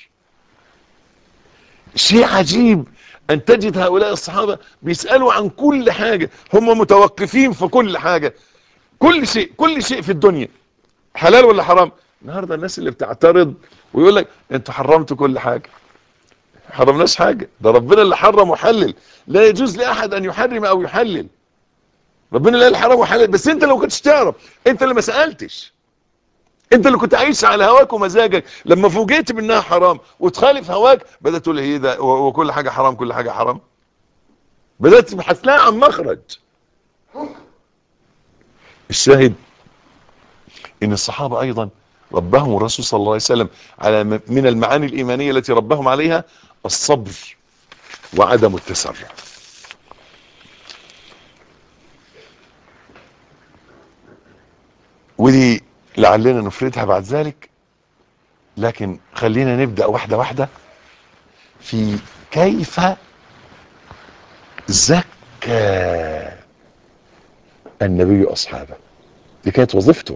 Speaker 2: شيء عجيب ان تجد هؤلاء الصحابة بيسألوا عن كل حاجة هم متوقفين في كل حاجة كل شيء كل شيء في الدنيا حلال ولا حرام النهاردة الناس اللي بتعترض ويقول لك انتوا حرمتوا كل حاجة حرمناش حاجة ده ربنا اللي حرم وحلل لا يجوز لأحد أن يحرم أو يحلل ربنا اللي حرم وحلل بس انت لو كنتش تعرف انت اللي ما سألتش انت اللي كنت عايش على هواك ومزاجك لما فوجئت بانها حرام وتخالف هواك بدأت تقول هي ده وكل حاجة حرام كل حاجة حرام بدأت تبحث لها عن مخرج الشاهد ان الصحابة ايضا ربهم الرسول صلى الله عليه وسلم على من المعاني الايمانية التي ربهم عليها الصبر وعدم التسرع ودي لعلنا نفردها بعد ذلك لكن خلينا نبدأ واحدة واحدة في كيف زكى النبي أصحابه دي كانت وظيفته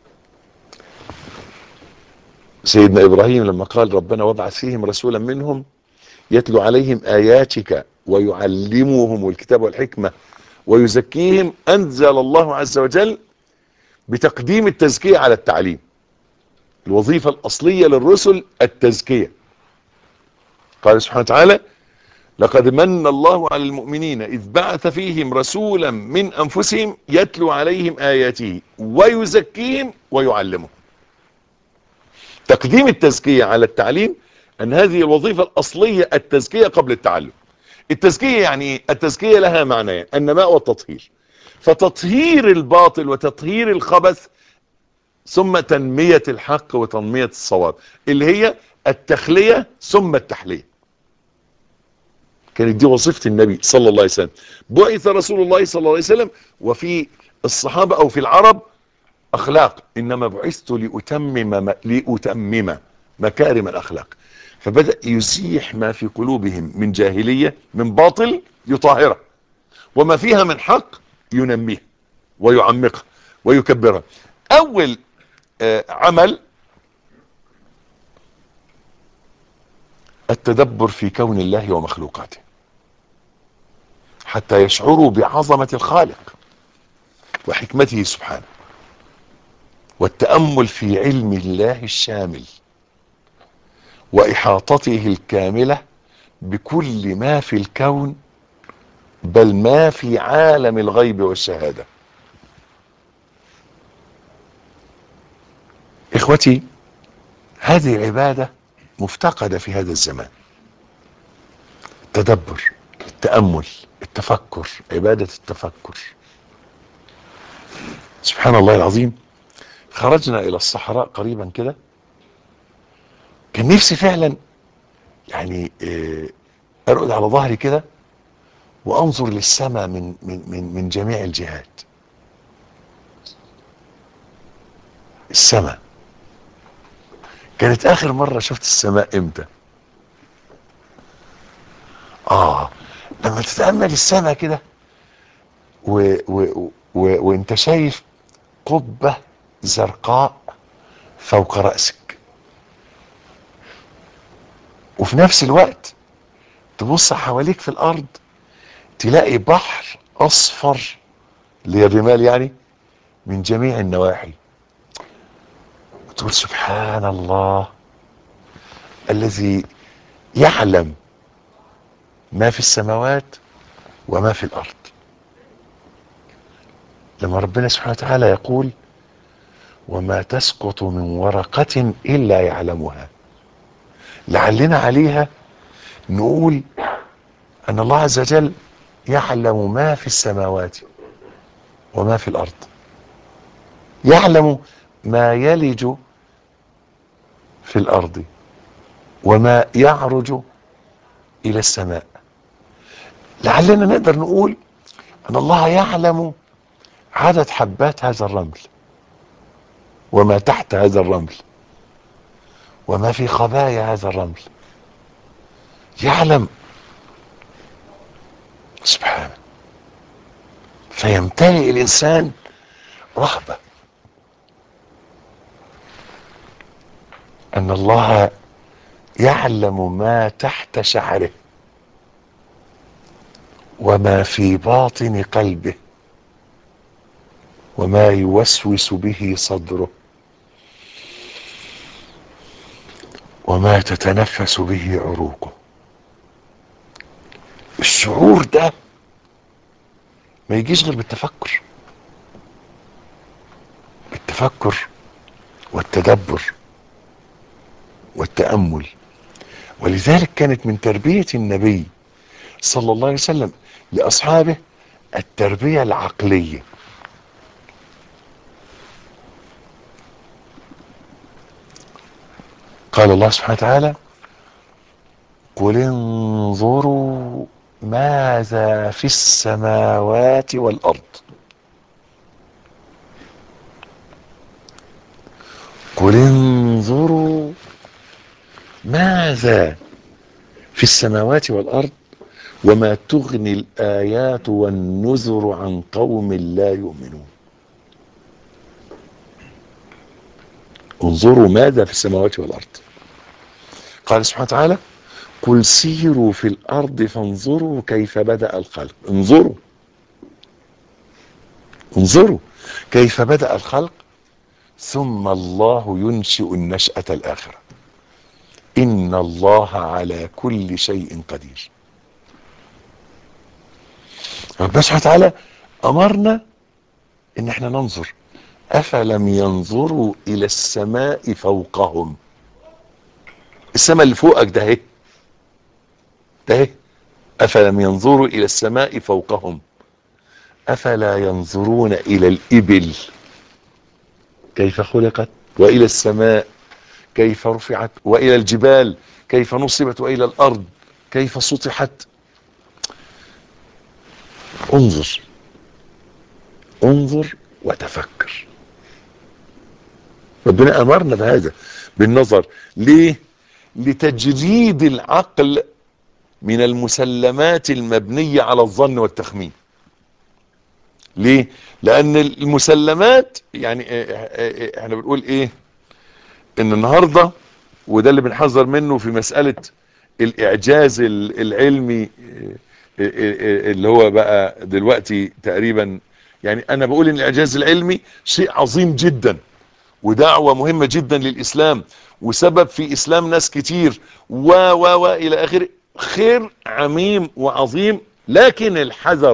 Speaker 2: سيدنا إبراهيم لما قال ربنا وابعث فيهم رسولا منهم يتلو عليهم آياتك ويعلمهم الكتاب والحكمة ويزكيهم أنزل الله عز وجل بتقديم التزكية على التعليم الوظيفة الأصلية للرسل التزكية قال سبحانه وتعالى لقد من الله على المؤمنين إذ بعث فيهم رسولا من أنفسهم يتلو عليهم آياته ويزكيهم ويعلمهم تقديم التزكية على التعليم أن هذه الوظيفة الأصلية التزكية قبل التعلم التزكية يعني إيه؟ التزكية لها معنى النماء والتطهير فتطهير الباطل وتطهير الخبث ثم تنمية الحق وتنمية الصواب اللي هي التخلية ثم التحلية كانت دي وظيفة النبي صلى الله عليه وسلم بعث رسول الله صلى الله عليه وسلم وفي الصحابة أو في العرب أخلاق إنما بعثت لأتمم, لأتمم مكارم الأخلاق فبدأ يزيح ما في قلوبهم من جاهلية من باطل يطهره وما فيها من حق ينميه ويعمقها ويكبرها أول آه عمل التدبر في كون الله ومخلوقاته حتى يشعروا بعظمة الخالق وحكمته سبحانه والتأمل في علم الله الشامل وإحاطته الكاملة بكل ما في الكون بل ما في عالم الغيب والشهادة إخوتي هذه العبادة مفتقدة في هذا الزمان التدبر التأمل التفكر عبادة التفكر سبحان الله العظيم خرجنا إلى الصحراء قريبا كده كان نفسي فعلا يعني أرقد على ظهري كده وانظر للسماء من من من من جميع الجهات السماء كانت اخر مرة شفت السماء امتى اه لما تتأمل السماء كده و و و وانت شايف قبة زرقاء فوق رأسك وفي نفس الوقت تبص حواليك في الارض تلاقي بحر اصفر للرمال يعني من جميع النواحي تقول سبحان الله الذي يعلم ما في السماوات وما في الارض لما ربنا سبحانه وتعالى يقول وما تسقط من ورقة الا يعلمها لعلنا عليها نقول ان الله عز وجل يعلم ما في السماوات وما في الارض يعلم ما يلج في الارض وما يعرج الى السماء لعلنا نقدر نقول ان الله يعلم عدد حبات هذا الرمل وما تحت هذا الرمل وما في خبايا هذا الرمل يعلم سبحانه فيمتلئ الانسان رهبه ان الله يعلم ما تحت شعره وما في باطن قلبه وما يوسوس به صدره وما تتنفس به عروقه الشعور ده ما يجيش غير بالتفكر بالتفكر والتدبر والتأمل ولذلك كانت من تربية النبي صلى الله عليه وسلم لأصحابه التربية العقلية قال الله سبحانه وتعالى قل انظروا ماذا في السماوات والأرض قل انظروا ماذا في السماوات والأرض وما تغني الآيات والنذر عن قوم لا يؤمنون انظروا ماذا في السماوات والأرض قال سبحانه وتعالى قل سيروا في الأرض فانظروا كيف بدأ الخلق انظروا انظروا كيف بدأ الخلق ثم الله ينشئ النشأة الآخرة إن الله على كل شيء قدير ربنا سبحانه وتعالى أمرنا إن احنا ننظر أفلم ينظروا إلى السماء فوقهم السماء اللي فوقك ده اهي ده اهي أفلم ينظروا إلى السماء فوقهم أفلا ينظرون إلى الإبل كيف خلقت وإلى السماء كيف رفعت وإلى الجبال كيف نصبت وإلى الأرض كيف سطحت انظر انظر وتفكر ربنا أمرنا بهذا بالنظر ليه لتجريد العقل من المسلمات المبنية على الظن والتخمين ليه لان المسلمات يعني احنا بنقول ايه ان النهاردة وده اللي بنحذر منه في مسألة الاعجاز العلمي اللي هو بقى دلوقتي تقريبا يعني انا بقول ان الاعجاز العلمي شيء عظيم جدا ودعوة مهمة جدا للاسلام وسبب في اسلام ناس كتير و و و الى اخره خير عميم وعظيم لكن الحذر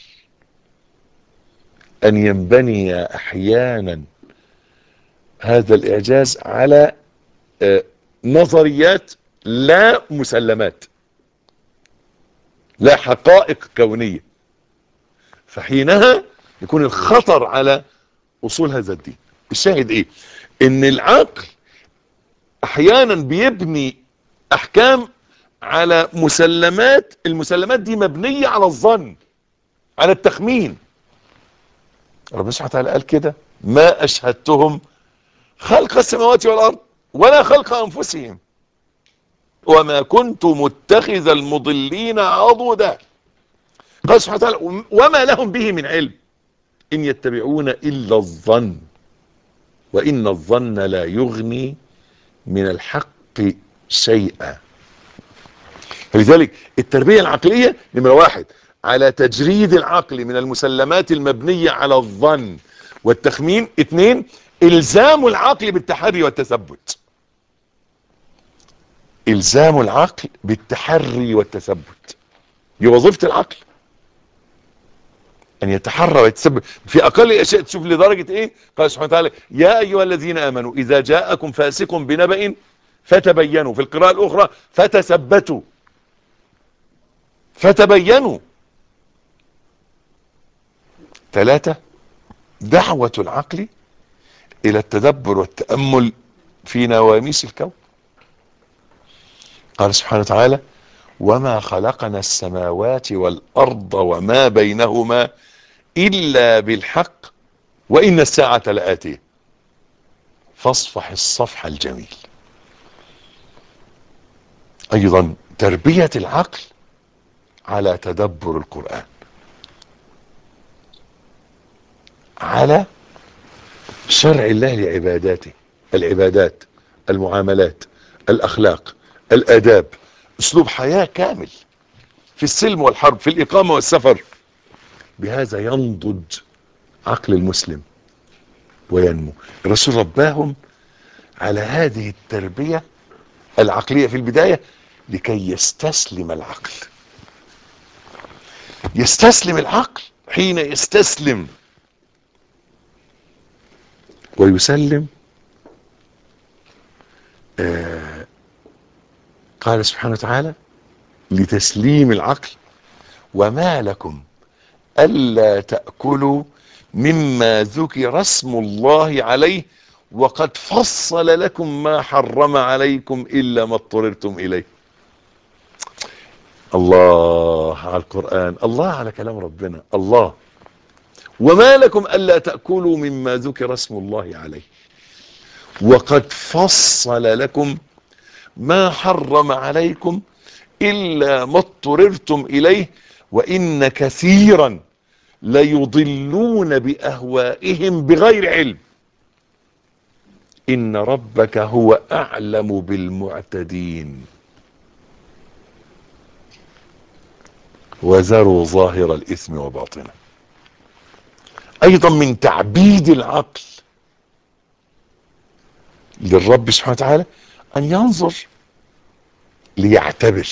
Speaker 2: ان ينبني احيانا هذا الاعجاز على نظريات لا مسلمات لا حقائق كونية فحينها يكون الخطر على اصول هذا الدين الشاهد ايه ان العقل احيانا بيبني احكام على مسلمات المسلمات دي مبنية على الظن على التخمين ربنا سبحانه وتعالى قال كده ما اشهدتهم خلق السماوات والارض ولا خلق انفسهم وما كنت متخذ المضلين عضدا قال سبحانه وتعالى وما لهم به من علم ان يتبعون الا الظن وان الظن لا يغني من الحق شيئا فلذلك التربية العقلية نمرة واحد على تجريد العقل من المسلمات المبنية على الظن والتخمين اثنين الزام العقل بالتحري والتثبت الزام العقل بالتحري والتثبت دي وظيفة العقل ان يتحرى ويتسبب في اقل الاشياء تشوف لدرجة ايه قال سبحانه وتعالى يا ايها الذين امنوا اذا جاءكم فاسق بنبأ فتبينوا في القراءة الاخرى فتثبتوا فتبينوا ثلاثة دعوة العقل الى التدبر والتأمل في نواميس الكون قال سبحانه وتعالى وما خلقنا السماوات والأرض وما بينهما إلا بالحق وإن الساعة لآتيه فاصفح الصفح الجميل أيضا تربية العقل على تدبر القرآن على شرع الله لعباداته العبادات المعاملات الأخلاق الآداب أسلوب حياة كامل في السلم والحرب في الإقامة والسفر بهذا ينضج عقل المسلم وينمو الرسول رباهم على هذه التربية العقلية في البداية لكي يستسلم العقل يستسلم العقل حين يستسلم ويسلم آه قال سبحانه وتعالى لتسليم العقل وما لكم ألا تأكلوا مما ذكر اسم الله عليه وقد فصل لكم ما حرم عليكم إلا ما اضطررتم إليه الله على القرآن الله على كلام ربنا الله وما لكم ألا تأكلوا مما ذكر اسم الله عليه وقد فصل لكم ما حرم عليكم إلا ما اضطررتم إليه وإن كثيرا ليضلون بأهوائهم بغير علم إن ربك هو أعلم بالمعتدين وذروا ظاهر الإثم وباطنه أيضا من تعبيد العقل للرب سبحانه وتعالى أن ينظر ليعتبر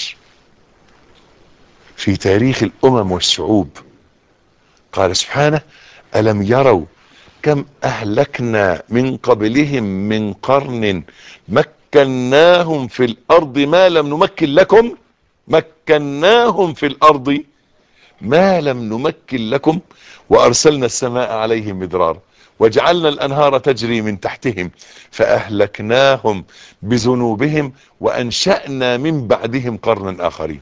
Speaker 2: في تاريخ الأمم والشعوب قال سبحانه ألم يروا كم أهلكنا من قبلهم من قرن مكناهم في الأرض ما لم نمكن لكم مكناهم في الأرض ما لم نمكن لكم وأرسلنا السماء عليهم مدرارا وجعلنا الأنهار تجري من تحتهم فأهلكناهم بذنوبهم وأنشأنا من بعدهم قرنا آخرين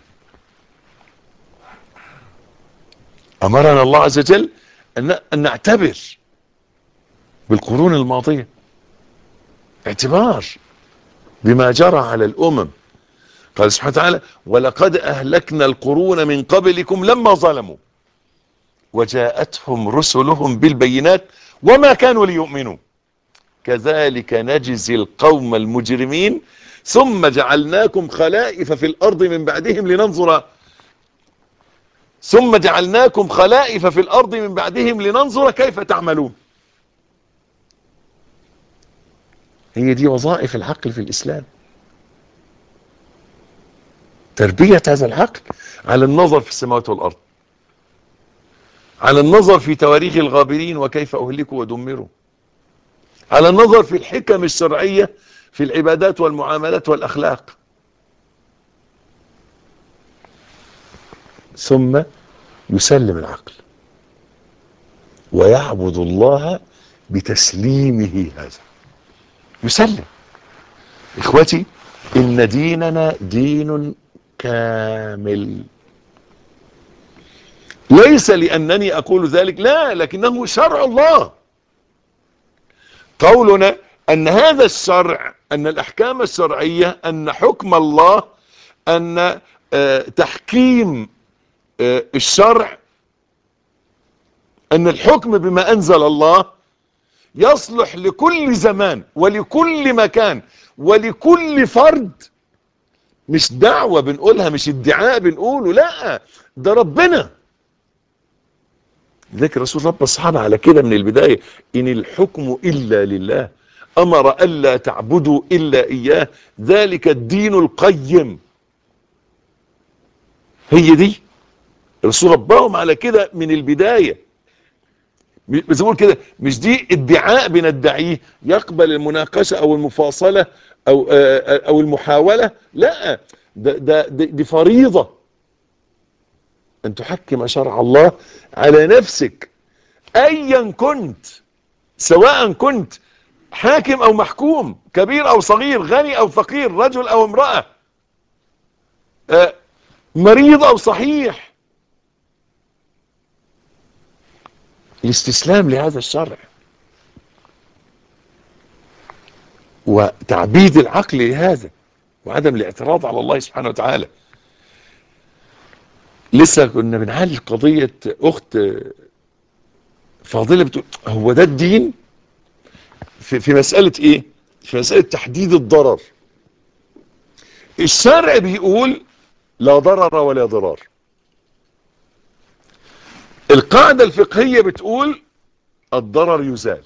Speaker 2: أمرنا الله عز وجل أن نعتبر بالقرون الماضية اعتبار بما جرى على الأمم قال سبحانه وتعالى ولقد أهلكنا القرون من قبلكم لما ظلموا وجاءتهم رسلهم بالبينات وما كانوا ليؤمنوا كذلك نجزي القوم المجرمين ثم جعلناكم خلائف في الأرض من بعدهم لننظر ثم جعلناكم خلائف في الأرض من بعدهم لننظر كيف تعملون هي دي وظائف العقل في الإسلام تربية هذا العقل على النظر في السماوات والأرض على النظر في تواريخ الغابرين وكيف أهلكوا ودمروا على النظر في الحكم الشرعية في العبادات والمعاملات والأخلاق ثم يسلم العقل ويعبد الله بتسليمه هذا يسلم اخوتي ان ديننا دين كامل ليس لانني اقول ذلك لا لكنه شرع الله قولنا ان هذا الشرع ان الاحكام الشرعية ان حكم الله ان آه تحكيم آه الشرع ان الحكم بما انزل الله يصلح لكل زمان ولكل مكان ولكل فرد مش دعوة بنقولها مش ادعاء بنقوله لا ده ربنا ذلك الرسول رب الصحابة على كده من البداية إن الحكم إلا لله أمر ألا تعبدوا إلا إياه ذلك الدين القيم هي دي الرسول رباهم على كده من البداية بس بقول كده مش دي ادعاء بندعيه يقبل المناقشة او المفاصلة او او المحاولة لا ده, ده دي فريضة ان تحكم شرع الله على نفسك ايا كنت سواء كنت حاكم او محكوم كبير او صغير غني او فقير رجل او امرأة مريض او صحيح الاستسلام لهذا الشرع وتعبيد العقل لهذا وعدم الاعتراض على الله سبحانه وتعالى لسه كنا بنعالج قضية اخت فاضلة بتقول هو ده الدين في, في مسألة ايه في مسألة تحديد الضرر الشرع بيقول لا ضرر ولا ضرار القاعدة الفقهية بتقول الضرر يزال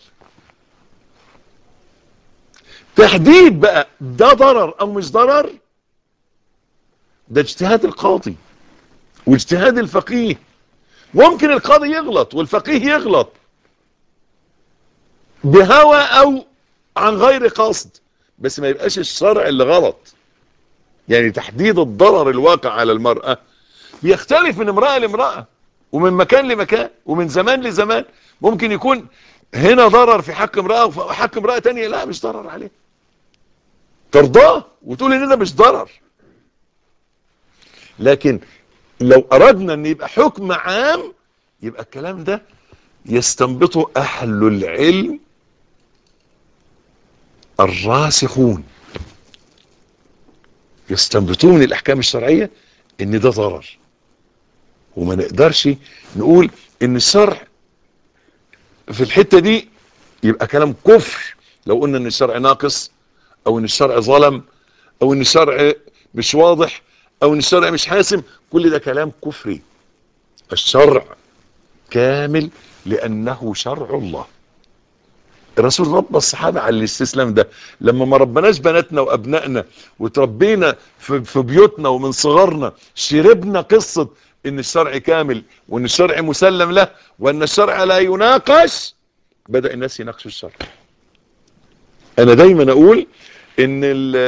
Speaker 2: تحديد بقى ده ضرر او مش ضرر ده اجتهاد القاضي واجتهاد الفقيه ممكن القاضي يغلط والفقيه يغلط بهوى او عن غير قصد بس ما يبقاش الشرع اللي غلط يعني تحديد الضرر الواقع على المرأة بيختلف من امرأة لامرأة ومن مكان لمكان ومن زمان لزمان ممكن يكون هنا ضرر في حق امرأة وفي حق امرأة تانية لا مش ضرر عليه ترضاه وتقول ان ده مش ضرر لكن لو اردنا ان يبقى حكم عام يبقى الكلام ده يستنبطه اهل العلم الراسخون يستنبطون الاحكام الشرعية ان ده ضرر وما نقدرش نقول ان الشرع في الحتة دي يبقى كلام كفر لو قلنا ان الشرع ناقص او ان الشرع ظلم او ان الشرع مش واضح او ان الشرع مش حاسم كل ده كلام كفري الشرع كامل لانه شرع الله الرسول رب الصحابة على الاستسلام ده لما ما ربناش بناتنا وابنائنا وتربينا في بيوتنا ومن صغرنا شربنا قصة ان الشرع كامل وان الشرع مسلم له وان الشرع لا يناقش بدأ الناس يناقشوا الشرع انا دايما اقول ان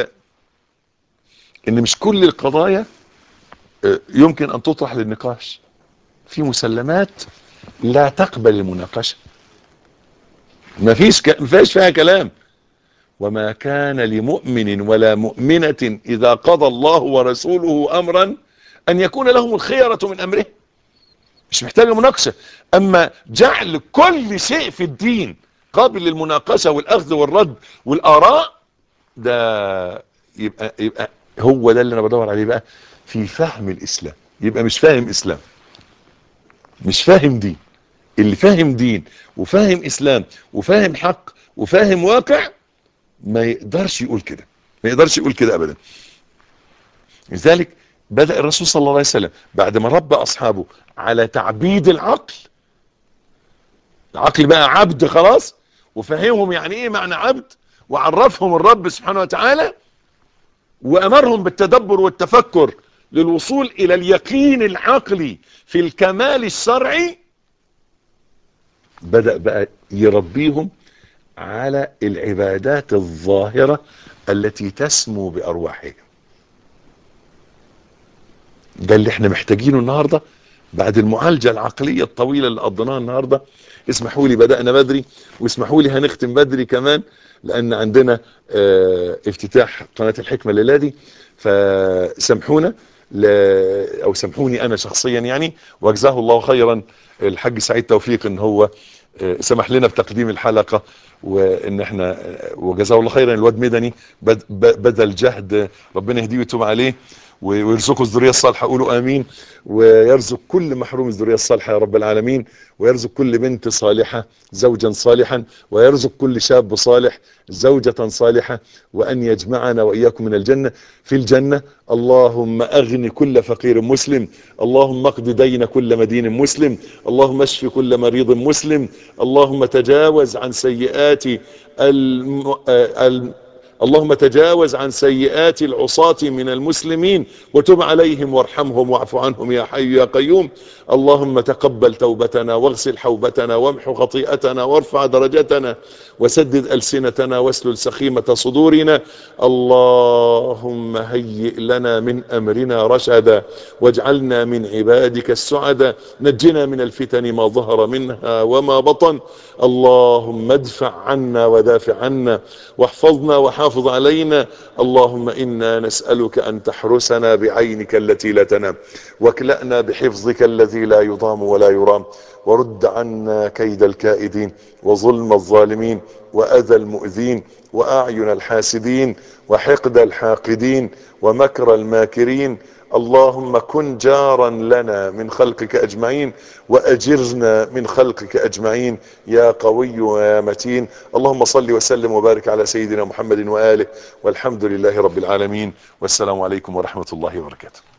Speaker 2: ان مش كل القضايا يمكن ان تطرح للنقاش في مسلمات لا تقبل المناقشه ما فيش ك... ما فيش فيها كلام وما كان لمؤمن ولا مؤمنة إذا قضى الله ورسوله أمرا أن يكون لهم الخيرة من أمره مش محتاجة مناقشة أما جعل كل شيء في الدين قابل للمناقشة والأخذ والرد والآراء ده يبقى, يبقى هو ده اللي أنا بدور عليه بقى في فهم الإسلام يبقى مش فاهم إسلام مش فاهم دين اللي فاهم دين وفاهم اسلام وفاهم حق وفاهم واقع ما يقدرش يقول كده ما يقدرش يقول كده ابدا لذلك بدأ الرسول صلى الله عليه وسلم بعد ما ربى اصحابه على تعبيد العقل العقل بقى عبد خلاص وفهمهم يعني ايه معنى عبد وعرفهم الرب سبحانه وتعالى وامرهم بالتدبر والتفكر للوصول الى اليقين العقلي في الكمال الشرعي بدأ بقى يربيهم على العبادات الظاهرة التي تسمو بأرواحهم ده اللي احنا محتاجينه النهاردة بعد المعالجة العقلية الطويلة اللي قضيناها النهاردة اسمحوا لي بدأنا بدري واسمحوا لي هنختم بدري كمان لأن عندنا اه افتتاح قناة الحكمة الليلة دي فسامحونا او سامحوني انا شخصيا يعني واجزاه الله خيرا الحاج سعيد توفيق ان هو سمح لنا بتقديم الحلقة وان احنا وجزاه الله خيرا الواد مدني بذل جهد ربنا يهديه ويتوب عليه ويرزقه الذريه الصالحه قولوا امين ويرزق كل محروم الذريه الصالحه يا رب العالمين ويرزق كل بنت صالحه زوجا صالحا ويرزق كل شاب صالح زوجة صالحة وأن يجمعنا وإياكم من الجنة في الجنة اللهم أغن كل فقير مسلم اللهم اقض دين كل مدين مسلم اللهم اشف كل مريض مسلم اللهم تجاوز عن سيئات الم... اللهم تجاوز عن سيئات العصاة من المسلمين وتب عليهم وارحمهم واعف عنهم يا حي يا قيوم اللهم تقبل توبتنا واغسل حوبتنا وامحو خطيئتنا وارفع درجتنا وسدد ألسنتنا واسلل سخيمة صدورنا اللهم هيئ لنا من أمرنا رشدا واجعلنا من عبادك السعدا نجنا من الفتن ما ظهر منها وما بطن اللهم ادفع عنا ودافع عنا واحفظنا وحافظ علينا اللهم إنا نسألك أن تحرسنا بعينك التي لا تنام واكلأنا بحفظك الذي لا يضام ولا يرام ورد عنا كيد الكائدين وظلم الظالمين وأذى المؤذين وأعين الحاسدين وحقد الحاقدين ومكر الماكرين اللهم كن جارا لنا من خلقك أجمعين وأجرنا من خلقك أجمعين يا قوي ويا متين اللهم صل وسلم وبارك على سيدنا محمد وآله والحمد لله رب العالمين والسلام عليكم ورحمة الله وبركاته